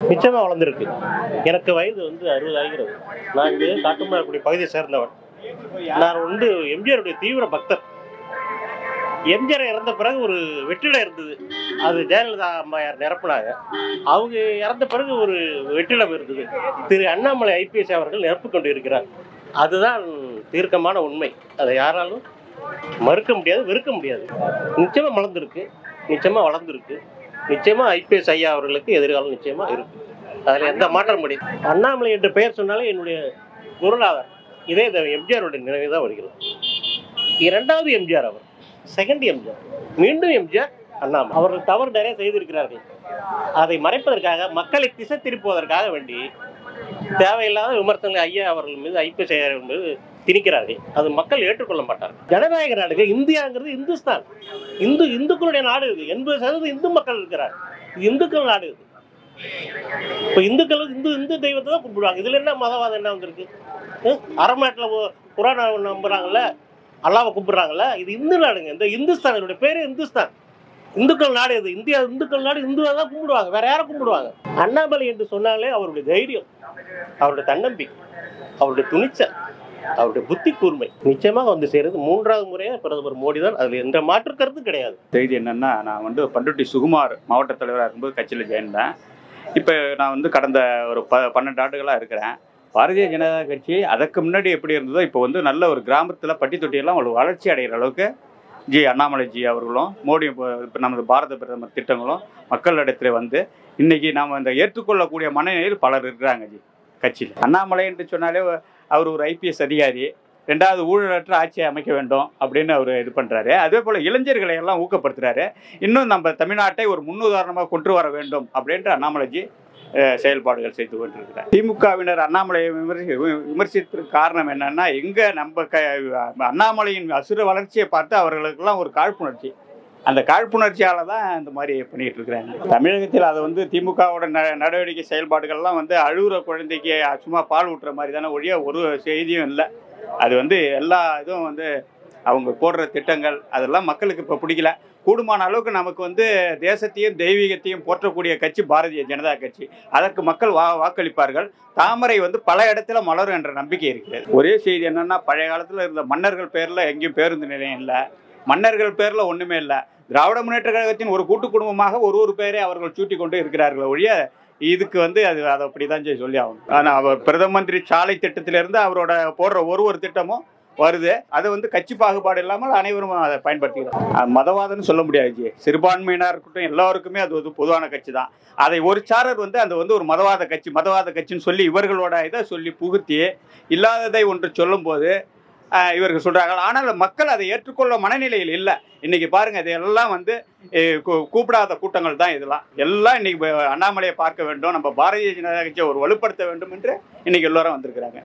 நிச்சயமா வளர்ந்துருக்கு எனக்கு வயது வந்து அறுபது ஆகிறது நான் இங்கே காட்டுமன்னார்குடி பகுதியை சேர்ந்தவன் நான் வந்து எம்ஜிஆருடைய தீவிர பக்தர் எம்ஜிஆர் இறந்த பிறகு ஒரு வெற்றிடம் இருந்தது அது ஜெயலலிதா அம்மையார் நிரப்புனாங்க அவங்க இறந்த பிறகு ஒரு வெற்றிடம் இருந்தது திரு அண்ணாமலை ஐபிஎஸ் அவர்கள் நிரப்பிக் கொண்டு இருக்கிறார் அதுதான் தீர்க்கமான உண்மை அதை யாராலும் மறுக்க முடியாது வெறுக்க முடியாது நிச்சயமா வளர்ந்துருக்கு நிச்சயமா வளர்ந்துருக்கு நிச்சயமா ஐபிஎஸ் ஐயா அவர்களுக்கு எதிர்காலம் நிச்சயமா இருக்கு அதுல எந்த மாற்றம் முடியும் அண்ணாமலை என்ற பெயர் சொன்னாலே என்னுடைய குருநாதர் இதே இந்த எம்ஜிஆருடைய நினைவு தான் வருகிறது இரண்டாவது எம்ஜிஆர் அவர் செகண்ட் எம்ஜிஆர் மீண்டும் எம்ஜிஆர் அண்ணாமலை அவர்கள் தவறு நிறைய செய்திருக்கிறார்கள் அதை மறைப்பதற்காக மக்களை திசை திருப்புவதற்காக வேண்டி தேவையில்லாத விமர்சனங்களை ஐயா அவர்கள் மீது ஐபிஎஸ் ஐயா அவர்கள் மீது திணிக்கிறார்கள் அது மக்கள் ஏற்றுக்கொள்ள மாட்டார்கள் ஜனநாயக நாடுகள் இந்தியாங்கிறது இந்துஸ்தான் இந்து இந்துக்களுடைய நாடு இது எண்பது சதவீதம் இந்து மக்கள் இருக்கிறார் இது இந்துக்கள் நாடு இது இப்போ இந்துக்கள் இந்து இந்து தெய்வத்தை தான் கும்பிடுவாங்க இதுல என்ன மதவாதம் என்ன வந்திருக்கு ஹம்? அரண்மனையில் புராணம் நம்புறாங்கல்ல அல்லாவை கும்பிடுறாங்கல்ல இது இந்து நாடுங்க இந்த இந்துஸ்தான் இதோட பேரே இந்துஸ்தான் இந்துக்கள் நாடு இது இந்தியா இந்துக்கள் நாடு இந்துவை தான் கும்பிடுவாங்க வேற யாரை கும்பிடுவாங்க அண்ணாமலை என்று சொன்னாலே அவருடைய தைரியம் அவருடைய தன்னம்பிக்கை அவருடைய துணிச்சல் அவருடைய புத்தி கூர்மை நிச்சயமாக வந்து சேருது மூன்றாவது முறையா பிரதமர் மோடி தான் அதுல எந்த மாற்று கருத்தும் கிடையாது செய்தி என்னன்னா நான் வந்து பண்ருட்டி சுகுமார் மாவட்ட தலைவராக இருக்கும்போது கட்சியில் சேர்ந்தேன் இப்போ நான் வந்து கடந்த ஒரு ப பன்னெண்டு ஆண்டுகளாக இருக்கிறேன் பாரதிய ஜனதா கட்சி அதற்கு முன்னாடி எப்படி இருந்ததோ இப்போ வந்து நல்ல ஒரு கிராமத்தில் பட்டி தொட்டியெல்லாம் ஒரு வளர்ச்சி அடைகிற அளவுக்கு ஜி அண்ணாமலைஜி அவர்களும் மோடி இப்போ நமது பாரத பிரதமர் திட்டங்களும் மக்களிடத்தில் வந்து இன்னைக்கு நாம் இந்த ஏற்றுக்கொள்ளக்கூடிய மனநிலையில் பலர் இருக்கிறாங்க ஜி கட்சியில் அண்ணாமலை என்று சொன்னாலே அவர் ஒரு ஐபிஎஸ் அதிகாரி ரெண்டாவது ஊழலற்ற ஆட்சியை அமைக்க வேண்டும் அப்படின்னு அவர் இது பண்ணுறாரு அதே போல் இளைஞர்களை எல்லாம் ஊக்கப்படுத்துறாரு இன்னும் நம்ம தமிழ்நாட்டை ஒரு முன்னுதாரணமாக கொண்டு வர வேண்டும் அப்படின்ற அண்ணாமலைஜி அஹ், செயல்பாடுகள் செய்து கொண்டிருக்கிறார் திமுகவினர் அண்ணாமலையை விமர்சி விமர்சித்ததுக்கு காரணம் என்னன்னா எங்க நம்ம க அண்ணாமலையின் அசுர வளர்ச்சியை பார்த்து அவர்களுக்கெல்லாம் ஒரு காழ்ப்புணர்ச்சி அந்த காழ்ப்புணர்ச்சியால தான் இந்த மாதிரி பண்ணிட்டு இருக்கிறாங்க தமிழகத்தில் அதை வந்து திமுகவோட ந நடவடிக்கை செயல்பாடுகள்லாம் வந்து அழுகுற குழந்தைக்கு சும்மா பால் ஊட்டுற மாதிரி தானே ஒழிய ஒரு செய்தியும் இல்லை அது வந்து எல்லா இதுவும் வந்து அவங்க போடுற திட்டங்கள் அதெல்லாம் மக்களுக்கு இப்போ பிடிக்கல கூடுமான அளவுக்கு நமக்கு வந்து தேசத்தையும் தெய்வீகத்தையும் போற்றக்கூடிய கட்சி பாரதிய ஜனதா கட்சி அதற்கு மக்கள் வா வாக்களிப்பார்கள் தாமரை வந்து பல இடத்துல மலரும் என்ற நம்பிக்கை இருக்கிறது ஒரே செய்தி என்னன்னா பழைய காலத்தில் இருந்த மன்னர்கள் பேரில் எங்கேயும் பேருந்து நிலையம் இல்லை மன்னர்கள் பேரில் ஒன்றுமே இல்லை திராவிட முன்னேற்ற கழகத்தின் ஒரு கூட்டு குடும்பமாக ஒரு ஒரு பேரை அவர்கள் சூட்டி கொண்டு இருக்கிறார்கள் ஒழிய இதுக்கு வந்து அது அதை அப்படி தான் சொல்லி ஆகணும் ஆனால் அவர் பிரதம மந்திரி சாலை திட்டத்திலிருந்து அவரோட போடுற ஒரு ஒரு திட்டமும் வருது அதை வந்து கட்சி பாகுபாடு இல்லாமல் அனைவரும் அதை பயன்படுத்திக்கிறாங்க அஹ் மதவாதம்னு சொல்ல முடியாது ஜி சிறுபான்மையினர் இருக்கட்டும் எல்லாருக்குமே அது வந்து பொதுவான கட்சி தான் அதை ஒரு சாரர் வந்து அந்த வந்து ஒரு மதவாத கட்சி மதவாத கட்சின்னு சொல்லி இவர்களோட இதை சொல்லி புகுத்தி இல்லாததை ஒன்று சொல்லும்போது ஆஹ் இவர்கள் சொல்றாங்க ஆனால் மக்கள் அதை ஏற்றுக்கொள்ள மனநிலையில் இல்லை இன்னைக்கு பாருங்க இதெல்லாம் வந்து eh, கூ- கூப்பிடாத கூட்டங்கள் தான் இதெல்லாம் எல்லாம் இன்னைக்கு ப- அண்ணாமலையை பார்க்க வேண்டும் நம்ம பாரதிய ஜனதா கட்சியை ஒரு வலுப்படுத்த வேண்டும் என்று இன்னைக்கு எல்லாரும் வந்திருக்கிறாங்க